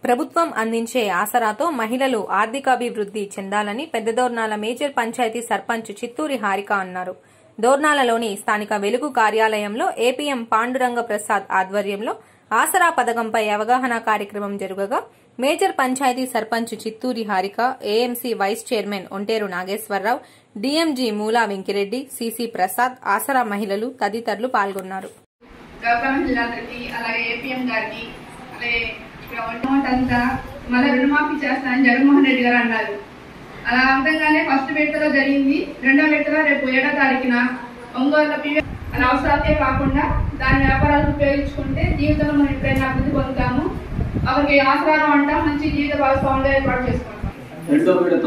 ప్రభుత్వం అందించే ఆసరాతో మహిళలు ఆర్థికాభివృద్ధి చెందాలని పెద్దదోర్నాల మేజర్ పంచాయతీ సర్పంచ్ చిత్తూరి హారిక అన్నారు దోర్నాలలోని స్థానిక వెలుగు కార్యాలయంలో ఏపీఎం పాండురంగ ప్రసాద్ ఆధ్వర్యంలో ఆసరా పథకంపై అవగాహన కార్యక్రమం జరుగగా major panchayat sarpanch Chitturi Harika AMC vice chairman Onteru Nageswararao DMG Moola Venkireddy CC Prasad ఆసరా మహిళలు తదితరులు పాల్గొన్నారు గౌరవ జిల్లాలకి అలాగే ఏపీఎం గారికి అలాగే ఇక్కడ అమౌంట్ అంతా మళ్ళీ రుణమాఫీ చేస్తానని జగన్మోహన్ రెడ్డి గారు అన్నారు అలా అర్థంగానే ఫస్ట్ విడతలో జరిగింది రెండో విడతలో రేపు ఏడో తారీఖున ఒంగోలు పివి మన అవసరాలకే కాకుండా దాని వ్యాపారాలకు ఉపయోగించుకుంటే జీవితంలో మనం ఎప్పుడైనా అభివృద్ధి పొందుతాము అవరికి ఆసరాలు అంటాం మంచి జీవిత భాగస్వాములు ఏర్పాటు చేసుకుంటాం రెండో విడత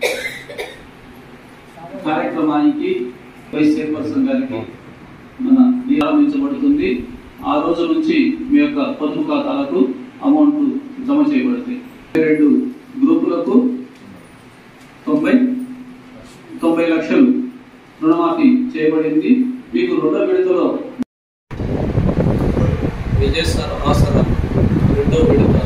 కార్యక్రమానికి వైస్ చైర్పర్సన్ గారికి మన ప్రారంభించబడుతుంది ఆ రోజు నుంచి మీ యొక్క పొదుపు ఖాతాలకు అమౌంట్ జమ చేయబడతాయి రెండు గ్రూపులకు తొంభై తొంభై లక్షలు రుణమాఫీ చేయబడింది మీకు రెండో విడతలో విజయసార్ ఆసరా రెండో విడత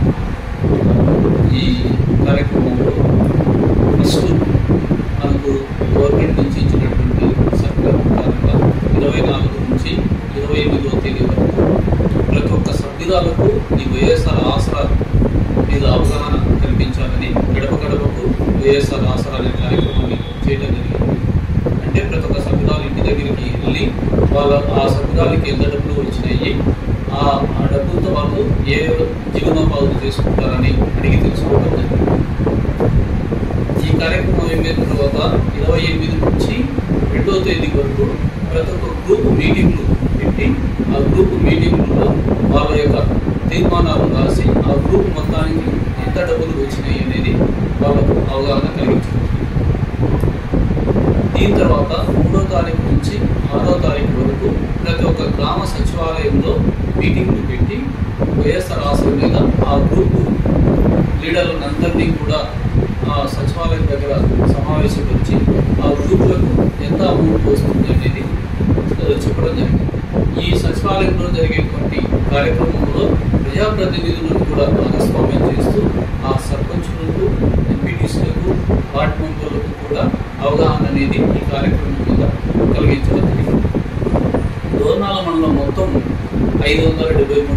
ఈ కార్యక్రమంలో ఫస్ట్ మనకు గవర్నమెంట్ నుంచి ఇచ్చినటువంటి సర్కార్ ప్రకారంగా ఇరవై నాలుగు నుంచి ఇరవై ఎనిమిదవ తేదీ వరకు ప్రతి ఒక్క సభ్యురాలకు ఈ వైఎస్ఆర్ ఆసరా మీద అవగాహన కల్పించాలని గడప గడపకు వైఎస్ఆర్ ఆసరా అనే కార్యక్రమాన్ని చేయడం జరిగింది అంటే ప్రతి ఒక్క సభ్యురాలు ఇంటి దగ్గరికి వెళ్ళి వాళ్ళ ఆ సభ్యురాలకి ఎంత డబ్బులు వచ్చినాయి ఆ ఆ డబ్బులతో వాళ్ళు ఏ జీవనోపాధులు చేసుకుంటారని అడిగి తెలుసుకోవడం జరిగింది ఈ కార్యక్రమం అయిపోయిన తర్వాత ఇరవై ఎనిమిది నుంచి రెండవ తేదీ వరకు ప్రతి ఒక్క గ్రూప్ మీటింగ్లు పెట్టి ఆ గ్రూప్ మీటింగ్లో వాళ్ళ యొక్క తీర్మానాలు రాసి ఆ గ్రూప్ మొత్తానికి ఎంత డబ్బులు వచ్చినాయి అనేది వాళ్ళకు అవగాహన కలిగించారు దీని తర్వాత మూడో తారీఖు నుంచి ఆరో తారీఖు వరకు ప్రతి ఒక్క గ్రామ సచివాలయంలో మీటింగ్లు పెట్టి వైఎస్ఆర్ ఆసనం మీద ఆ గ్రూపు లీడర్లందరినీ కూడా ఆ సచివాలయం దగ్గర సమావేశపరిచి ఆ గ్రూపులకు ఎంత అమౌంట్ వస్తుంది అనేది ఆ, చెప్పడం జరిగింది ఈ సచివాలయంలో జరిగేటువంటి కార్యక్రమంలో ప్రజాప్రతినిధులను కూడా భాగస్వామ్యం చేస్తూ ఆ సర్పంచులకు ఎంపీటీసీలకు వార్డు మెంబర్లకు కూడా అవగాహన అనేది ఈ కార్యక్రమం మీద కలిగించడం జరిగింది దోర్నాల మండలం మొత్తం ఐదు వందల డెబ్బై మూడు